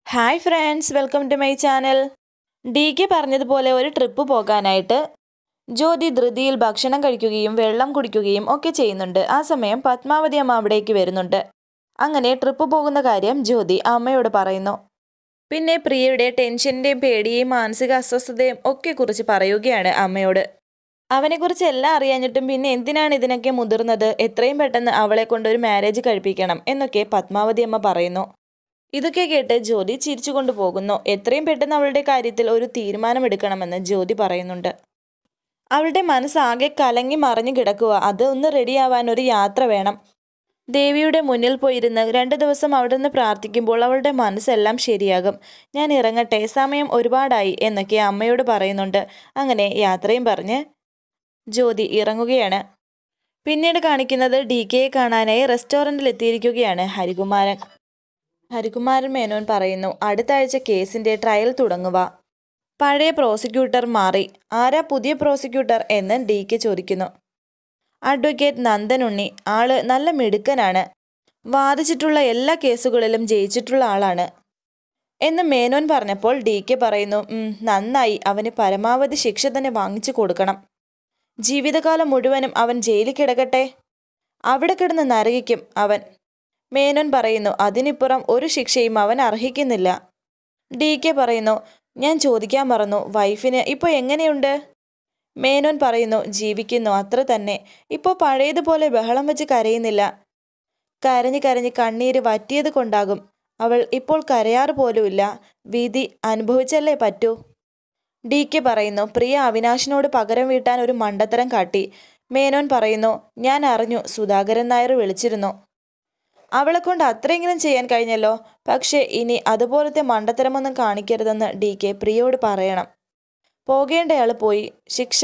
hi friends welcome to my channel D K പറഞ്ഞതുപോലെ ഒരു trip പോകാനായിട്ട് ജ്യോതി ധൃതിയിൽ ഭക്ഷണം കഴിക്കുകയും വെള്ളം കുടിക്കുകയും ഒക്കെ ചെയ്യുന്നുണ്ട് ആ സമയം പത്മാവതി അമ്മ അവിടേക്ക് വരുന്നുണ്ട് അങ്ങനെ ട്രിപ്പ് പോകുന്ന കാര്യം ജ്യോതി അമ്മയോട് പറയുന്നു പിന്നെ പ്രിയയുടെ ടെൻഷൻ്റെയും പേടിയെയും മാനസിക അസ്വസ്ഥതയും ഒക്കെ കുറിച്ച് പറയുകയാണ് അമ്മയോട് അവനെക്കുറിച്ച് എല്ലാം അറിയാഞ്ഞിട്ടും പിന്നെ എന്തിനാണ് ഇതിനൊക്കെ മുതിർന്നത് എത്രയും പെട്ടെന്ന് അവളെ കൊണ്ട് ഒരു മാരേജ് കഴിപ്പിക്കണം എന്നൊക്കെ പത്മാവതി അമ്മ പറയുന്നു ഇതൊക്കെ കേട്ട് ജ്യോതി ചിരിച്ചുകൊണ്ട് പോകുന്നു എത്രയും പെട്ടെന്ന് അവളുടെ കാര്യത്തിൽ ഒരു തീരുമാനമെടുക്കണമെന്ന് ജ്യോതി പറയുന്നുണ്ട് അവളുടെ മനസ്സാകെ കലങ്ങി മറിഞ്ഞു കിടക്കുക അത് ഒന്ന് റെഡിയാവാൻ ഒരു യാത്ര വേണം ദേവിയുടെ മുന്നിൽ പോയിരുന്ന് രണ്ട് ദിവസം അവിടെ നിന്ന് പ്രാർത്ഥിക്കുമ്പോൾ അവളുടെ മനസ്സെല്ലാം ശരിയാകും ഞാൻ ഇറങ്ങട്ടെ സമയം ഒരുപാടായി എന്നൊക്കെ അമ്മയോട് പറയുന്നുണ്ട് അങ്ങനെ യാത്രയും പറഞ്ഞ് ജ്യോതി ഇറങ്ങുകയാണ് പിന്നീട് കാണിക്കുന്നത് ഡി കെയെ കാണാനായി റെസ്റ്റോറൻറ്റിൽ എത്തിയിരിക്കുകയാണ് ഹരികുമാരൻ ഹരികുമാരൻ മേനോൻ പറയുന്നു അടുത്ത ആഴ്ച കേസിന്റെ ട്രയൽ തുടങ്ങുക പഴയ പ്രോസിക്യൂട്ടർ മാറി ആരാ പുതിയ പ്രോസിക്യൂട്ടർ എന്ന് ഡി കെ ചോദിക്കുന്നു അഡ്വക്കേറ്റ് നന്ദനുണ്ണി ആള് നല്ല മിടുക്കനാണ് വാദിച്ചിട്ടുള്ള എല്ലാ കേസുകളിലും ജയിച്ചിട്ടുള്ള ആളാണ് എന്ന് മേനോൻ പറഞ്ഞപ്പോൾ ഡി കെ പറയുന്നു "ഉം, നന്നായി അവന് പരമാവധി ശിക്ഷ തന്നെ വാങ്ങിച്ചു കൊടുക്കണം ജീവിതകാലം മുഴുവനും അവൻ ജയിലിൽ കിടക്കട്ടെ അവിടെ കിടന്ന് നരകിക്കും അവൻ മേനോൻ പറയുന്നു അതിനിപ്പുറം ഒരു ശിക്ഷയും അവൻ അർഹിക്കുന്നില്ല ഡി കെ പറയുന്നു ഞാൻ ചോദിക്കാൻ മറന്നു വൈഫിന് ഇപ്പോൾ എങ്ങനെയുണ്ട് മേനോൻ പറയുന്നു ജീവിക്കുന്നു അത്ര തന്നെ ഇപ്പോൾ പഴയതുപോലെ ബഹളം വെച്ച് കരയുന്നില്ല കരഞ്ഞ് കരഞ്ഞ് കണ്ണീര് വറ്റിയത് കൊണ്ടാകും അവൾ ഇപ്പോൾ കരയാറ് പോലുമില്ല വിധി അനുഭവിച്ചല്ലേ പറ്റൂ ഡി കെ പറയുന്നു പ്രിയ അവിനാശിനോട് പകരം വീട്ടാൻ ഒരു മണ്ടത്തരം കാട്ടി മേനോൻ പറയുന്നു ഞാൻ അറിഞ്ഞു സുധാകരൻ നായർ വിളിച്ചിരുന്നു അവളെ കൊണ്ട് അത്രയെങ്കിലും ചെയ്യാൻ കഴിഞ്ഞല്ലോ പക്ഷേ ഇനി അതുപോലത്തെ മണ്ടത്തരമൊന്നും കാണിക്കരുതെന്ന് ഡി കെ പ്രിയയോട് പറയണം പോകേണ്ടയാൾ പോയി ശിക്ഷ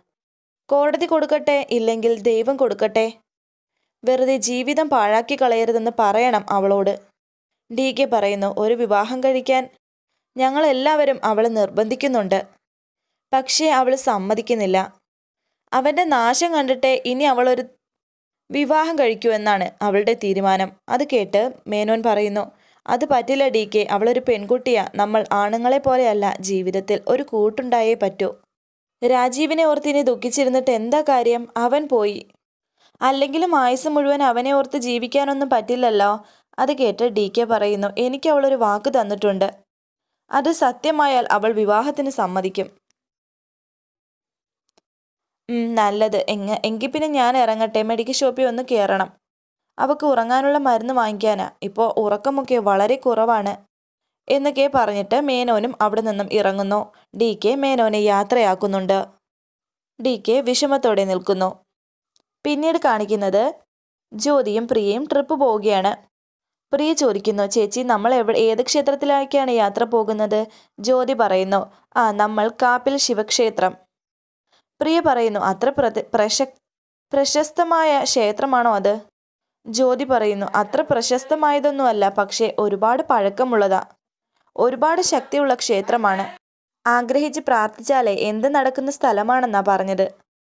കോടതി കൊടുക്കട്ടെ ഇല്ലെങ്കിൽ ദൈവം കൊടുക്കട്ടെ വെറുതെ ജീവിതം പാഴാക്കി കളയരുതെന്ന് പറയണം അവളോട് ഡി കെ പറയുന്നു ഒരു വിവാഹം കഴിക്കാൻ ഞങ്ങളെല്ലാവരും അവളെ നിർബന്ധിക്കുന്നുണ്ട് പക്ഷേ അവൾ സമ്മതിക്കുന്നില്ല അവൻ്റെ നാശം കണ്ടിട്ടേ ഇനി അവളൊരു വിവാഹം കഴിക്കൂ എന്നാണ് അവളുടെ തീരുമാനം അത് കേട്ട് മേനോൻ പറയുന്നു അത് പറ്റില്ല ഡി കെ അവളൊരു പെൺകുട്ടിയാ നമ്മൾ ആണുങ്ങളെ പോലെയല്ല ജീവിതത്തിൽ ഒരു കൂട്ടുണ്ടായേ പറ്റൂ രാജീവിനെ ഓർത്തിനി ദുഃഖിച്ചിരുന്നിട്ട് എന്താ കാര്യം അവൻ പോയി അല്ലെങ്കിലും ആയുസ് മുഴുവൻ അവനെ ഓർത്ത് ജീവിക്കാനൊന്നും പറ്റില്ലല്ലോ അത് കേട്ട് ഡി കെ പറയുന്നു എനിക്ക് അവളൊരു വാക്ക് തന്നിട്ടുണ്ട് അത് സത്യമായാൽ അവൾ വിവാഹത്തിന് സമ്മതിക്കും ഉം, നല്ലത് എങ്ങ എങ്കിൽ പിന്നെ ഞാൻ ഇറങ്ങട്ടെ മെഡിക്കൽ ഷോപ്പിൽ ഒന്ന് കയറണം അവൾക്ക് ഉറങ്ങാനുള്ള മരുന്ന് വാങ്ങിക്കാനാ ഇപ്പോൾ ഉറക്കമൊക്കെ വളരെ കുറവാണ് എന്നൊക്കെ പറഞ്ഞിട്ട് മേനോനും അവിടെ നിന്നും ഇറങ്ങുന്നു ഡി കെ മേനോനെ യാത്രയാക്കുന്നുണ്ട് ഡി കെ വിഷമത്തോടെ നിൽക്കുന്നു പിന്നീട് കാണിക്കുന്നത് ജ്യോതിയും പ്രിയയും ട്രിപ്പ് പോവുകയാണ് പ്രിയ ചോദിക്കുന്നു ചേച്ചി നമ്മൾ എവിടെ ഏത് ക്ഷേത്രത്തിലേക്കാണ് യാത്ര പോകുന്നത് ജ്യോതി പറയുന്നു ആ നമ്മൾ കാപ്പിൽ ശിവക്ഷേത്രം പ്രിയ പറയുന്നു അത്ര പ്രതി പ്രശ പ്രശസ്തമായ ക്ഷേത്രമാണോ അത് ജ്യോതി പറയുന്നു അത്ര പ്രശസ്തമായതൊന്നുമല്ല പക്ഷേ ഒരുപാട് പഴക്കമുള്ളതാ ഒരുപാട് ശക്തിയുള്ള ക്ഷേത്രമാണ് ആഗ്രഹിച്ച് പ്രാർത്ഥിച്ചാലേ എന്ത് നടക്കുന്ന സ്ഥലമാണെന്നാ പറഞ്ഞത്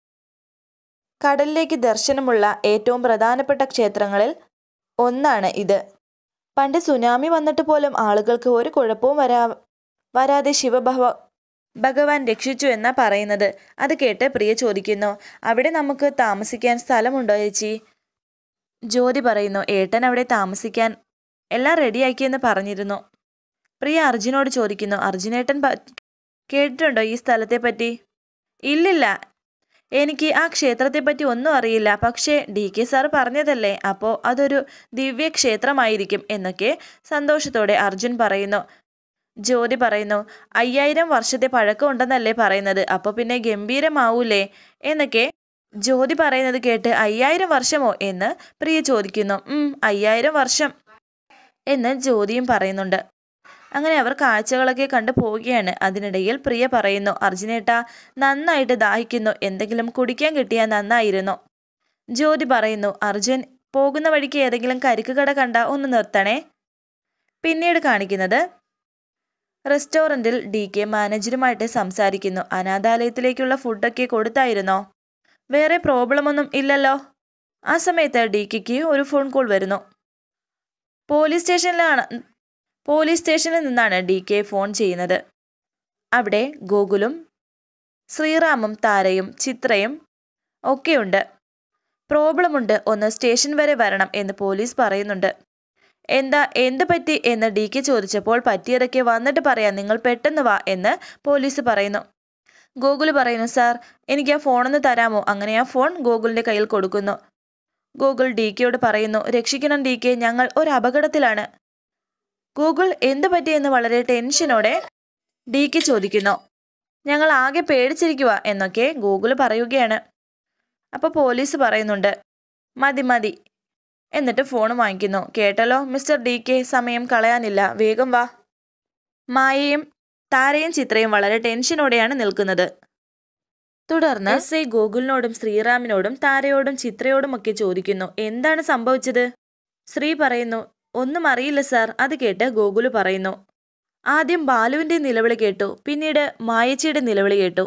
കടലിലേക്ക് ദർശനമുള്ള ഏറ്റവും പ്രധാനപ്പെട്ട ക്ഷേത്രങ്ങളിൽ ഒന്നാണ് ഇത് പണ്ട് സുനാമി വന്നിട്ട് പോലും ആളുകൾക്ക് ഒരു കുഴപ്പവും വരാ വരാതെ ശിവഭവ ഭഗവാൻ രക്ഷിച്ചു എന്നാ പറയുന്നത് അത് കേട്ട് പ്രിയ ചോദിക്കുന്നു അവിടെ നമുക്ക് താമസിക്കാൻ സ്ഥലമുണ്ടോ ചേച്ചി ജ്യോതി പറയുന്നു ഏട്ടൻ അവിടെ താമസിക്കാൻ എല്ലാം റെഡിയാക്കിയെന്ന് പറഞ്ഞിരുന്നു പ്രിയ അർജുനോട് ചോദിക്കുന്നു അർജുനേട്ടൻ പ- കേട്ടിട്ടുണ്ടോ ഈ സ്ഥലത്തെ പറ്റി ഇല്ലില്ല എനിക്ക് ആ ക്ഷേത്രത്തെ പറ്റി ഒന്നും അറിയില്ല പക്ഷേ ഡി കെ സാർ പറഞ്ഞതല്ലേ അപ്പോൾ അതൊരു ദിവ്യ ക്ഷേത്രമായിരിക്കും എന്നൊക്കെ സന്തോഷത്തോടെ അർജുൻ പറയുന്നു ജ്യോതി പറയുന്നു അയ്യായിരം വർഷത്തെ പഴക്കം ഉണ്ടെന്നല്ലേ പറയുന്നത് അപ്പോൾ പിന്നെ ഗംഭീരമാവൂലേ എന്നൊക്കെ ജ്യോതി പറയുന്നത് കേട്ട് അയ്യായിരം വർഷമോ എന്ന് പ്രിയ ചോദിക്കുന്നു ഉം അയ്യായിരം വർഷം എന്ന് ജ്യോതിയും പറയുന്നുണ്ട് അങ്ങനെ അവർ കാഴ്ചകളൊക്കെ കണ്ടു പോവുകയാണ് അതിനിടയിൽ പ്രിയ പറയുന്നു അർജുനേട്ട നന്നായിട്ട് ദാഹിക്കുന്നു എന്തെങ്കിലും കുടിക്കാൻ കിട്ടിയാൽ നന്നായിരുന്നു ജ്യോതി പറയുന്നു അർജുൻ പോകുന്ന വഴിക്ക് ഏതെങ്കിലും കരിക്ക് കട കണ്ട ഒന്ന് നിർത്തണേ പിന്നീട് കാണിക്കുന്നത് റെസ്റ്റോറൻറ്റിൽ ഡി കെ മാനേജരുമായിട്ട് സംസാരിക്കുന്നു അനാഥാലയത്തിലേക്കുള്ള ഫുഡൊക്കെ കൊടുത്തായിരുന്നോ വേറെ പ്രോബ്ലം ഒന്നും ഇല്ലല്ലോ ആ സമയത്ത് ഡി കെക്ക് ഒരു ഫോൺ കോൾ വരുന്നു പോലീസ് സ്റ്റേഷനിലാണ് പോലീസ് സ്റ്റേഷനിൽ നിന്നാണ് ഡി കെ ഫോൺ ചെയ്യുന്നത് അവിടെ ഗോകുലും ശ്രീറാമും താരയും ചിത്രയും ഒക്കെയുണ്ട് പ്രോബ്ലമുണ്ട് ഒന്ന് സ്റ്റേഷൻ വരെ വരണം എന്ന് പോലീസ് പറയുന്നുണ്ട് എന്താ എന്ത് പറ്റി എന്ന് ഡി കെ ചോദിച്ചപ്പോൾ പറ്റിയതൊക്കെ വന്നിട്ട് പറയാം നിങ്ങൾ പെട്ടെന്ന് വാ എന്ന് പോലീസ് പറയുന്നു ഗോകുല് പറയുന്നു സാർ എനിക്ക് ആ ഫോണൊന്ന് തരാമോ അങ്ങനെ ആ ഫോൺ ഗോകുലിന്റെ കയ്യിൽ കൊടുക്കുന്നു ഗൂഗിൾ ഡി കെയോട് പറയുന്നു രക്ഷിക്കണം ഡി കെ ഞങ്ങൾ ഒരു അപകടത്തിലാണ് ഗൂഗിൾ എന്ത് പറ്റിയെന്ന് വളരെ ടെൻഷനോടെ ഡി കെ ചോദിക്കുന്നു ഞങ്ങൾ ആകെ പേടിച്ചിരിക്കുക എന്നൊക്കെ ഗൂഗിൾ പറയുകയാണ് അപ്പോൾ പോലീസ് പറയുന്നുണ്ട് മതി മതി എന്നിട്ട് ഫോൺ വാങ്ങിക്കുന്നു കേട്ടല്ലോ മിസ്റ്റർ ഡി കെ സമയം കളയാനില്ല വേഗം വാ മായയും താരയും ചിത്രയും വളരെ ടെൻഷനോടെയാണ് നിൽക്കുന്നത് തുടർന്ന് എസ് ഐ ഗോകുലിനോടും ശ്രീറാമിനോടും താരയോടും ചിത്രയോടും ഒക്കെ ചോദിക്കുന്നു എന്താണ് സംഭവിച്ചത് ശ്രീ പറയുന്നു ഒന്നും അറിയില്ല സാർ അത് കേട്ട് ഗോകുല് പറയുന്നു ആദ്യം ബാലുവിന്റെ നിലവിളി കേട്ടു പിന്നീട് മായച്ചിയുടെ നിലവിളി കേട്ടു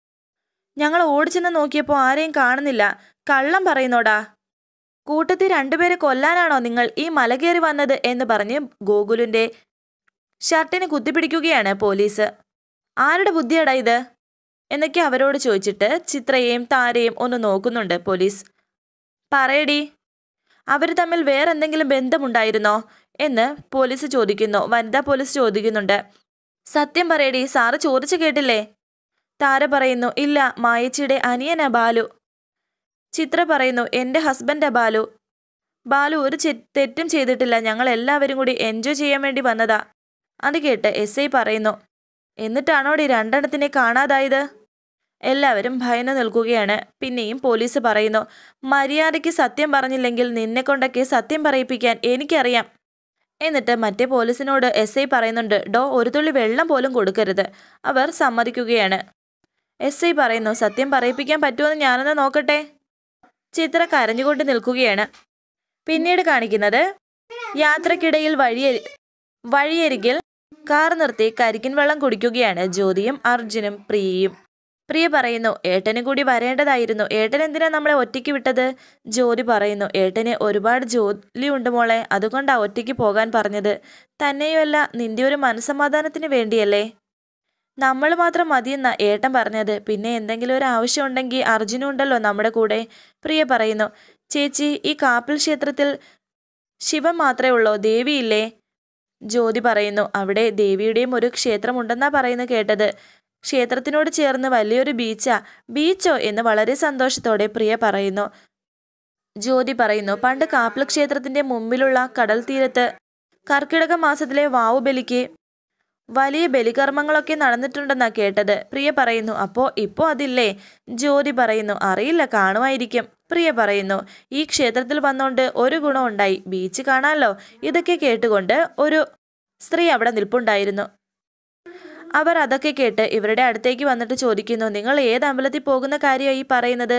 ഞങ്ങൾ ഓടിച്ചെന്ന് നോക്കിയപ്പോൾ ആരെയും കാണുന്നില്ല കള്ളം പറയുന്നോടാ കൂട്ടത്തിൽ രണ്ടുപേരെ കൊല്ലാനാണോ നിങ്ങൾ ഈ മല കയറി വന്നത് എന്ന് പറഞ്ഞ് ഗോകുലിന്റെ ഷർട്ടിന് കുത്തിപ്പിടിക്കുകയാണ് പോലീസ് ആരുടെ ബുദ്ധിയാടാ ഇത് എന്നൊക്കെ അവരോട് ചോദിച്ചിട്ട് ചിത്രയെയും താരയും ഒന്ന് നോക്കുന്നുണ്ട് പോലീസ് പറയടി അവർ തമ്മിൽ വേറെന്തെങ്കിലും ബന്ധമുണ്ടായിരുന്നോ എന്ന് പോലീസ് ചോദിക്കുന്നു വനിതാ പോലീസ് ചോദിക്കുന്നുണ്ട് സത്യം പറയടി സാറ് ചോദിച്ചു കേട്ടില്ലേ താര പറയുന്നു ഇല്ല മായച്ചിയുടെ അനിയനാ ബാലു ചിത്ര പറയുന്നു എൻ്റെ ഹസ്ബൻഡാ ബാലു ബാലു ഒരു ചെ- തെറ്റും ചെയ്തിട്ടില്ല ഞങ്ങൾ എല്ലാവരും കൂടി എൻജോയ് ചെയ്യാൻ വേണ്ടി വന്നതാ അത് കേട്ട് എസ് ഐ പറയുന്നു എന്നിട്ടാണോടി രണ്ടെണ്ണത്തിനെ കാണാതായത് എല്ലാവരും ഭയന്നു നിൽക്കുകയാണ് പിന്നെയും പോലീസ് പറയുന്നു മര്യാദയ്ക്ക് സത്യം പറഞ്ഞില്ലെങ്കിൽ നിന്നെ കൊണ്ടൊക്കെ സത്യം പറയിപ്പിക്കാൻ എനിക്കറിയാം എന്നിട്ട് മറ്റേ പോലീസിനോട് എസ് ഐ പറയുന്നുണ്ട് ഡോ ഒരു തുള്ളി വെള്ളം പോലും കൊടുക്കരുത് അവർ സമ്മതിക്കുകയാണ് എസ് ഐ പറയുന്നു സത്യം പറയിപ്പിക്കാൻ പറ്റുമെന്ന് ഞാനൊന്ന് നോക്കട്ടെ ചിത്ര കരഞ്ഞുകൊണ്ട് നിൽക്കുകയാണ് പിന്നീട് കാണിക്കുന്നത് യാത്രക്കിടയിൽ വഴിയരി വഴിയരികിൽ കാർ നിർത്തി കരിക്കിൻ വെള്ളം കുടിക്കുകയാണ് ജ്യോതിയും അർജുനും പ്രിയയും പ്രിയ പറയുന്നു ഏട്ടനും കൂടി വരേണ്ടതായിരുന്നു ഏട്ടൻ എന്തിനാ നമ്മളെ ഒറ്റയ്ക്ക് വിട്ടത് ജ്യോതി പറയുന്നു ഏട്ടന് ഒരുപാട് ജോലിയുണ്ട് മോളെ അതുകൊണ്ടാ ഒറ്റയ്ക്ക് പോകാൻ പറഞ്ഞത് തന്നെയുമല്ല നിന്റെ ഒരു മനസമാധാനത്തിന് വേണ്ടിയല്ലേ നമ്മൾ മാത്രം മതിയെന്ന ഏട്ടൻ പറഞ്ഞത് പിന്നെ എന്തെങ്കിലും ഒരു ആവശ്യം ഉണ്ടെങ്കിൽ അർജുനും ഉണ്ടല്ലോ നമ്മുടെ കൂടെ പ്രിയ പറയുന്നു ചേച്ചി ഈ കാപ്പിൽ ക്ഷേത്രത്തിൽ ശിവൻ മാത്രമേ ഉള്ളോ ദേവിയില്ലേ ജ്യോതി പറയുന്നു അവിടെ ദേവിയുടെയും ഒരു ക്ഷേത്രമുണ്ടെന്നാ പറയുന്നു കേട്ടത് ക്ഷേത്രത്തിനോട് ചേർന്ന് വലിയൊരു ബീച്ചാ ബീച്ചോ എന്ന് വളരെ സന്തോഷത്തോടെ പ്രിയ പറയുന്നു ജ്യോതി പറയുന്നു പണ്ട് കാപ്പിൽ ക്ഷേത്രത്തിന്റെ മുമ്പിലുള്ള കടൽ തീരത്ത് കർക്കിടക മാസത്തിലെ വാവുബലിക്ക് വലിയ ബലികർമ്മങ്ങളൊക്കെ നടന്നിട്ടുണ്ടെന്നാ കേട്ടത് പ്രിയ പറയുന്നു അപ്പോ ഇപ്പോ അതില്ലേ ജ്യോതി പറയുന്നു അറിയില്ല കാണുമായിരിക്കും പ്രിയ പറയുന്നു ഈ ക്ഷേത്രത്തിൽ വന്നോണ്ട് ഒരു ഗുണം ഉണ്ടായി ബീച്ച് കാണാമല്ലോ ഇതൊക്കെ കേട്ടുകൊണ്ട് ഒരു സ്ത്രീ അവിടെ നിൽപ്പുണ്ടായിരുന്നു അവർ അതൊക്കെ കേട്ട് ഇവരുടെ അടുത്തേക്ക് വന്നിട്ട് ചോദിക്കുന്നു നിങ്ങൾ ഏത് അമ്പലത്തിൽ പോകുന്ന കാര്യമാണ് ഈ പറയുന്നത്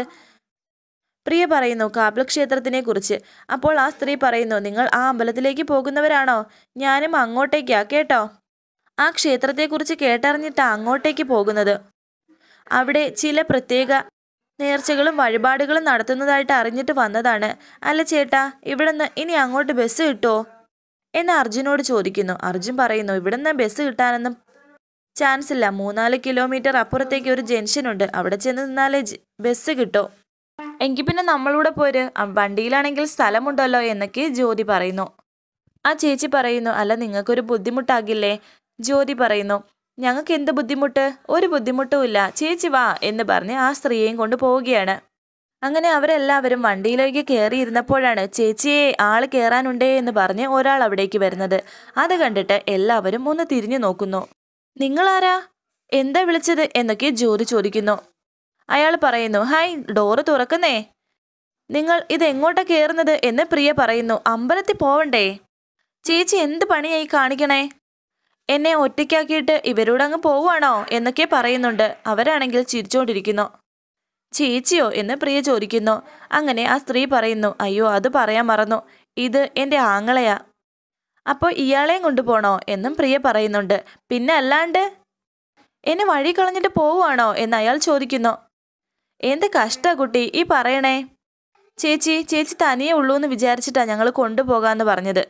പ്രിയ പറയുന്നു കാപ്പിൽ ക്ഷേത്രത്തിനെ കുറിച്ച് അപ്പോൾ ആ സ്ത്രീ പറയുന്നു നിങ്ങൾ ആ അമ്പലത്തിലേക്ക് പോകുന്നവരാണോ ഞാനും അങ്ങോട്ടേക്കാ കേട്ടോ ആ ക്ഷേത്രത്തെക്കുറിച്ച് കേട്ടറിഞ്ഞിട്ടാ അങ്ങോട്ടേക്ക് പോകുന്നത് അവിടെ ചില പ്രത്യേക നേർച്ചകളും വഴിപാടുകളും നടത്തുന്നതായിട്ട് അറിഞ്ഞിട്ട് വന്നതാണ് അല്ല ചേട്ടാ ഇവിടുന്ന് ഇനി അങ്ങോട്ട് ബസ് കിട്ടുമോ എന്ന് അർജുനോട് ചോദിക്കുന്നു അർജുൻ പറയുന്നു ഇവിടുന്ന് ബസ് കിട്ടാനൊന്നും ചാൻസ് ഇല്ല മൂന്നാല് കിലോമീറ്റർ അപ്പുറത്തേക്ക് ഒരു ജംഗ്ഷൻ ഉണ്ട് അവിടെ ചെന്ന് നിന്നാലേ ജ- ബസ് കിട്ടൂ എങ്കിൽ പിന്നെ നമ്മളൂടെ പോര് അ- വണ്ടിയിലാണെങ്കിൽ സ്ഥലമുണ്ടല്ലോ എന്നൊക്കെ ജ്യോതി പറയുന്നു ആ ചേച്ചി പറയുന്നു അല്ല നിങ്ങൾക്കൊരു ബുദ്ധിമുട്ടാകില്ലേ ജ്യോതി പറയുന്നു ഞങ്ങൾക്ക് എന്ത് ബുദ്ധിമുട്ട് ഒരു ബുദ്ധിമുട്ടുമില്ല ചേച്ചി വാ എന്ന് പറഞ്ഞ് ആ സ്ത്രീയെയും കൊണ്ട് പോവുകയാണ് അങ്ങനെ അവരെല്ലാവരും വണ്ടിയിലേക്ക് കയറിയിരുന്നപ്പോഴാണ് ചേച്ചിയെ ആള് കയറാനുണ്ടേ എന്ന് പറഞ്ഞ് ഒരാൾ അവിടേക്ക് വരുന്നത് അത് കണ്ടിട്ട് എല്ലാവരും ഒന്ന് തിരിഞ്ഞു നോക്കുന്നു നിങ്ങളാരാ എന്താ വിളിച്ചത് എന്നൊക്കെ ജ്യോതി ചോദിക്കുന്നു അയാൾ പറയുന്നു ഹായ് ഡോറ് തുറക്കുന്നേ നിങ്ങൾ ഇത് എങ്ങോട്ടാ കയറുന്നത് എന്ന് പ്രിയ പറയുന്നു അമ്പലത്തിൽ പോവണ്ടേ ചേച്ചി എന്ത് പണിയായി കാണിക്കണേ എന്നെ ഒറ്റയ്ക്കാക്കിയിട്ട് ഇവരോട് അങ്ങ് പോവുകയാണോ എന്നൊക്കെ പറയുന്നുണ്ട് അവരാണെങ്കിൽ ചിരിച്ചുകൊണ്ടിരിക്കുന്നു ചേച്ചിയോ എന്ന് പ്രിയ ചോദിക്കുന്നു അങ്ങനെ ആ സ്ത്രീ പറയുന്നു അയ്യോ അത് പറയാൻ മറന്നു ഇത് എൻ്റെ ആങ്ങളയാ അപ്പോൾ ഇയാളെയും കൊണ്ടുപോണോ എന്നും പ്രിയ പറയുന്നുണ്ട് പിന്നെ അല്ലാണ്ട് എന്നെ വഴി കളഞ്ഞിട്ട് പോവുകയാണോ എന്ന് അയാൾ ചോദിക്കുന്നു എന്ത് കഷ്ടാ കുട്ടി ഈ പറയണേ ചേച്ചി ചേച്ചി തനിയേ ഉള്ളൂ എന്ന് വിചാരിച്ചിട്ടാ ഞങ്ങൾ കൊണ്ടുപോകാന്ന് പറഞ്ഞത്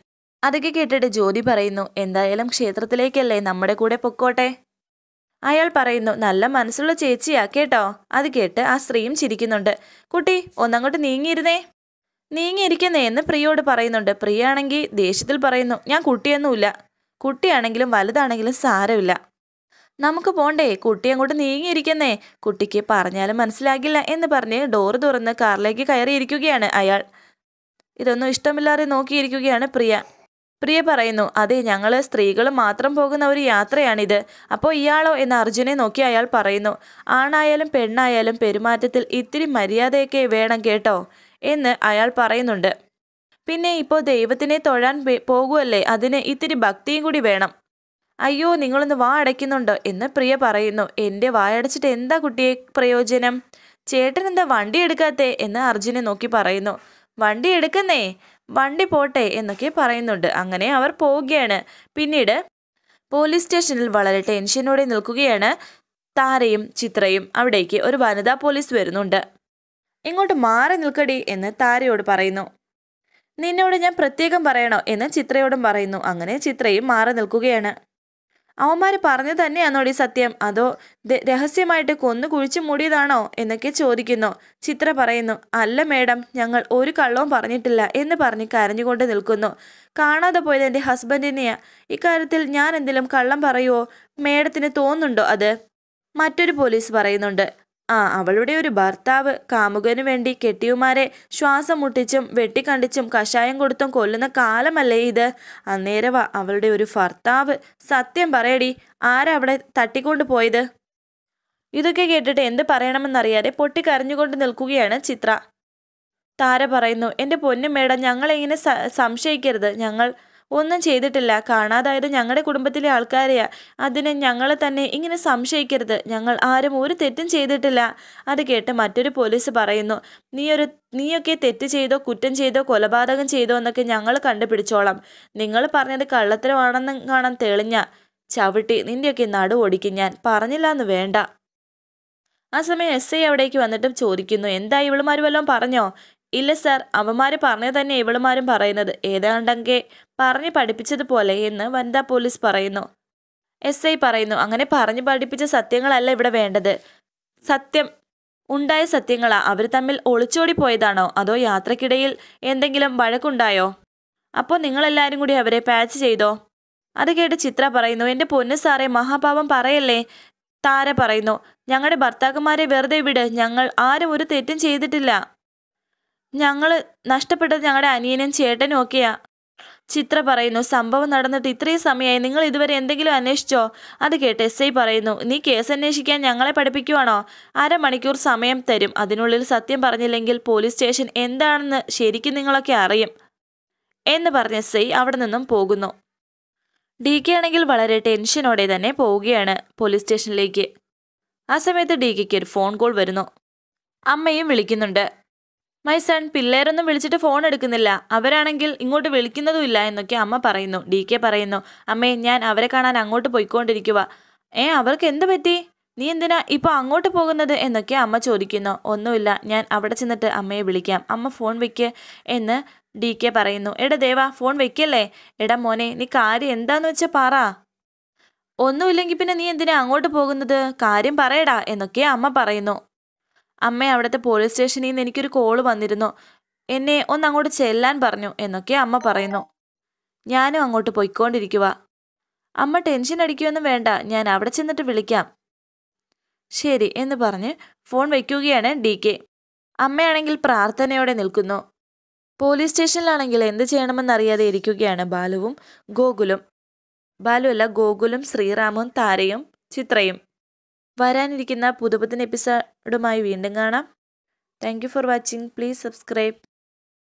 അതൊക്കെ കേട്ടിട്ട് ജ്യോതി പറയുന്നു എന്തായാലും ക്ഷേത്രത്തിലേക്കല്ലേ നമ്മുടെ കൂടെ പൊക്കോട്ടെ അയാൾ പറയുന്നു നല്ല മനസ്സുള്ള ചേച്ചിയാ കേട്ടോ അത് കേട്ട് ആ സ്ത്രീയും ചിരിക്കുന്നുണ്ട് കുട്ടി ഒന്നങ്ങോട്ട് നീങ്ങിയിരുന്നേ നീങ്ങിയിരിക്കുന്നേ എന്ന് പ്രിയോട് പറയുന്നുണ്ട് പ്രിയ ആണെങ്കിൽ ദേഷ്യത്തിൽ പറയുന്നു ഞാൻ കുട്ടിയൊന്നുമില്ല കുട്ടിയാണെങ്കിലും വലുതാണെങ്കിലും സാരമില്ല നമുക്ക് പോണ്ടേ കുട്ടി അങ്ങോട്ട് നീങ്ങിയിരിക്കുന്നേ കുട്ടിക്ക് പറഞ്ഞാലും മനസ്സിലാകില്ല എന്ന് പറഞ്ഞ് ഡോറ് തുറന്ന് കാറിലേക്ക് കയറിയിരിക്കുകയാണ് അയാൾ ഇതൊന്നും ഇഷ്ടമില്ലാതെ നോക്കിയിരിക്കുകയാണ് പ്രിയ പ്രിയ പറയുന്നു അതെ ഞങ്ങൾ സ്ത്രീകൾ മാത്രം പോകുന്ന ഒരു യാത്രയാണിത് അപ്പോൾ ഇയാളോ എന്ന് അർജുനെ നോക്കി അയാൾ പറയുന്നു ആണായാലും പെണ്ണായാലും പെരുമാറ്റത്തിൽ ഇത്തിരി മര്യാദയൊക്കെ വേണം കേട്ടോ എന്ന് അയാൾ പറയുന്നുണ്ട് പിന്നെ ഇപ്പോൾ ദൈവത്തിനെ തൊഴാൻ പേ- പോകുമല്ലേ അതിന് ഇത്തിരി ഭക്തിയും കൂടി വേണം അയ്യോ നിങ്ങളൊന്ന് വാ അടയ്ക്കുന്നുണ്ടോ എന്ന് പ്രിയ പറയുന്നു എൻ്റെ വായടച്ചിട്ട് എന്താ കുട്ടിയെ പ്രയോജനം ചേട്ടൻ എന്താ വണ്ടി എടുക്കാത്തേ എന്ന് അർജുനെ നോക്കി പറയുന്നു വണ്ടി എടുക്കുന്നേ വണ്ടി പോട്ടെ എന്നൊക്കെ പറയുന്നുണ്ട് അങ്ങനെ അവർ പോവുകയാണ് പിന്നീട് പോലീസ് സ്റ്റേഷനിൽ വളരെ ടെൻഷനോടെ നിൽക്കുകയാണ് താരയും ചിത്രയും അവിടേക്ക് ഒരു വനിതാ പോലീസ് വരുന്നുണ്ട് ഇങ്ങോട്ട് മാറി നിൽക്കടി എന്ന് താരയോട് പറയുന്നു നിന്നോട് ഞാൻ പ്രത്യേകം പറയണോ എന്ന് ചിത്രയോടും പറയുന്നു അങ്ങനെ ചിത്രയും മാറി നിൽക്കുകയാണ് അവന്മാര് പറഞ്ഞു തന്നെയാണോടി സത്യം അതോ ദ- രഹസ്യമായിട്ട് കൊന്നു കുഴിച്ചു മൂടിയതാണോ എന്നൊക്കെ ചോദിക്കുന്നു ചിത്ര പറയുന്നു അല്ല മേഡം ഞങ്ങൾ ഒരു കള്ളവും പറഞ്ഞിട്ടില്ല എന്ന് പറഞ്ഞ് കരഞ്ഞുകൊണ്ട് നിൽക്കുന്നു കാണാതെ പോയത് എൻ്റെ ഹസ്ബൻഡിനെയാ ഇക്കാര്യത്തിൽ ഞാൻ എന്തെങ്കിലും കള്ളം പറയുമോ മേഡത്തിന് തോന്നുന്നുണ്ടോ അത് മറ്റൊരു പോലീസ് പറയുന്നുണ്ട് ആ അവളുടെ ഒരു ഭർത്താവ് കാമുകന് വേണ്ടി കെട്ടിയുമാരെ ശ്വാസം മുട്ടിച്ചും വെട്ടിക്കണ്ടിച്ചും കഷായം കൊടുത്തും കൊല്ലുന്ന കാലമല്ലേ ഇത് അന്നേരവാ അവളുടെ ഒരു ഭർത്താവ് സത്യം പറയടി ആരാ അവിടെ തട്ടിക്കൊണ്ട് പോയത് ഇതൊക്കെ കേട്ടിട്ട് എന്ത് പറയണമെന്നറിയാതെ പൊട്ടിക്കരഞ്ഞുകൊണ്ട് നിൽക്കുകയാണ് ചിത്ര താര പറയുന്നു എൻ്റെ പൊന്നു മേഡം ഞങ്ങളെ ഇങ്ങനെ സ- സംശയിക്കരുത് ഞങ്ങൾ ഒന്നും ചെയ്തിട്ടില്ല കാണാതായത് ഞങ്ങളുടെ കുടുംബത്തിലെ ആൾക്കാരെയാ അതിന് ഞങ്ങളെ തന്നെ ഇങ്ങനെ സംശയിക്കരുത് ഞങ്ങൾ ആരും ഒരു തെറ്റും ചെയ്തിട്ടില്ല അത് കേട്ട് മറ്റൊരു പോലീസ് പറയുന്നു നീ ഒരു നീയൊക്കെ തെറ്റ് ചെയ്തോ കുറ്റം ചെയ്തോ കൊലപാതകം ചെയ്തോ എന്നൊക്കെ ഞങ്ങൾ കണ്ടുപിടിച്ചോളാം നിങ്ങൾ പറഞ്ഞത് കള്ളത്തരമാണെന്ന് കാണാൻ തെളിഞ്ഞ ചവിട്ടി നിന്റെയൊക്കെ നടു ഓടിക്കും ഞാൻ പറഞ്ഞില്ല എന്ന് വേണ്ട ആ സമയം എസ് ഐ അവിടേക്ക് വന്നിട്ടും ചോദിക്കുന്നു എന്താ ഇവളുമാർ വല്ലതും പറഞ്ഞോ ഇല്ല സാർ അവന്മാർ പറഞ്ഞത് തന്നെ ഇവളുമാരും പറയുന്നത് ഏതാണ്ടൊക്കെ പറഞ്ഞ് പഠിപ്പിച്ചതുപോലെ എന്ന് വനിതാ പോലീസ് പറയുന്നു എസ് ഐ പറയുന്നു അങ്ങനെ പറഞ്ഞു പഠിപ്പിച്ച സത്യങ്ങളല്ല ഇവിടെ വേണ്ടത് സത്യം ഉണ്ടായ സത്യങ്ങളാ അവർ തമ്മിൽ ഒളിച്ചോടി പോയതാണോ അതോ യാത്രക്കിടയിൽ എന്തെങ്കിലും വഴക്കുണ്ടായോ അപ്പോൾ നിങ്ങളെല്ലാവരും കൂടി അവരെ പാച്ച് ചെയ്തോ അത് കേട്ട് ചിത്ര പറയുന്നു എൻ്റെ പൊന്നു സാറേ മഹാപാപം പറയല്ലേ താര പറയുന്നു ഞങ്ങളുടെ ഭർത്താക്കന്മാരെ വെറുതെ വിട് ഞങ്ങൾ ആരും ഒരു തെറ്റും ചെയ്തിട്ടില്ല ഞങ്ങൾ നഷ്ടപ്പെട്ടത് ഞങ്ങളുടെ അനിയനും ചേട്ടനും ഒക്കെയാ ചിത്ര പറയുന്നു സംഭവം നടന്നിട്ട് ഇത്രയും സമയമായി നിങ്ങൾ ഇതുവരെ എന്തെങ്കിലും അന്വേഷിച്ചോ അത് കേട്ട് എസ് ഐ പറയുന്നു നീ കേസ് അന്വേഷിക്കാൻ ഞങ്ങളെ പഠിപ്പിക്കുവാണോ അരമണിക്കൂർ സമയം തരും അതിനുള്ളിൽ സത്യം പറഞ്ഞില്ലെങ്കിൽ പോലീസ് സ്റ്റേഷൻ എന്താണെന്ന് ശരിക്കും നിങ്ങളൊക്കെ അറിയും എന്ന് പറഞ്ഞ എസ് ഐ അവിടെ നിന്നും പോകുന്നു ഡി കെ ആണെങ്കിൽ വളരെ ടെൻഷനോടെ തന്നെ പോവുകയാണ് പോലീസ് സ്റ്റേഷനിലേക്ക് ആ സമയത്ത് ഡി കെക്ക് ഒരു ഫോൺ കോൾ വരുന്നു അമ്മയും വിളിക്കുന്നുണ്ട് മൈ സൺ പിള്ളേരൊന്നും വിളിച്ചിട്ട് ഫോൺ എടുക്കുന്നില്ല അവരാണെങ്കിൽ ഇങ്ങോട്ട് വിളിക്കുന്നതുമില്ല എന്നൊക്കെ അമ്മ പറയുന്നു ഡി കെ പറയുന്നു അമ്മേ ഞാൻ അവരെ കാണാൻ അങ്ങോട്ട് പോയിക്കൊണ്ടിരിക്കുക ഏ അവർക്ക് എന്ത് പറ്റി നീ എന്തിനാ ഇപ്പൊ അങ്ങോട്ട് പോകുന്നത് എന്നൊക്കെ അമ്മ ചോദിക്കുന്നു ഒന്നുമില്ല ഞാൻ അവിടെ ചെന്നിട്ട് അമ്മയെ വിളിക്കാം അമ്മ ഫോൺ വെക്ക് എന്ന് ഡി കെ പറയുന്നു എടാ ദേവാ ഫോൺ വെക്കല്ലേ എടാ മോനെ നീ കാര്യം എന്താന്ന് വെച്ചാ പറ ഒന്നുമില്ലെങ്കിൽ പിന്നെ നീ എന്തിനാ അങ്ങോട്ട് പോകുന്നത് കാര്യം പറയടാ എന്നൊക്കെ അമ്മ പറയുന്നു അമ്മ അവിടുത്തെ പോലീസ് സ്റ്റേഷനിൽ നിന്ന് എനിക്കൊരു കോള് വന്നിരുന്നു എന്നെ ഒന്ന് അങ്ങോട്ട് ചെല്ലാൻ പറഞ്ഞു എന്നൊക്കെ അമ്മ പറയുന്നു ഞാനും അങ്ങോട്ട് പോയിക്കൊണ്ടിരിക്കുക അമ്മ ടെൻഷൻ അടിക്കുകയൊന്നും വേണ്ട ഞാൻ അവിടെ ചെന്നിട്ട് വിളിക്കാം ശരി എന്ന് പറഞ്ഞ് ഫോൺ വയ്ക്കുകയാണ് ഡി കെ അമ്മയാണെങ്കിൽ പ്രാർത്ഥനയോടെ നിൽക്കുന്നു പോലീസ് സ്റ്റേഷനിലാണെങ്കിൽ എന്ത് ചെയ്യണമെന്നറിയാതെ ഇരിക്കുകയാണ് ബാലുവും ഗോകുലും ബാലു അല്ല ഗോകുലും ശ്രീറാമും താരയും ചിത്രയും വരാനിരിക്കുന്ന പുതുപുത്തൻ എപ്പിസോഡുമായി വീണ്ടും കാണാം thank you for watching please subscribe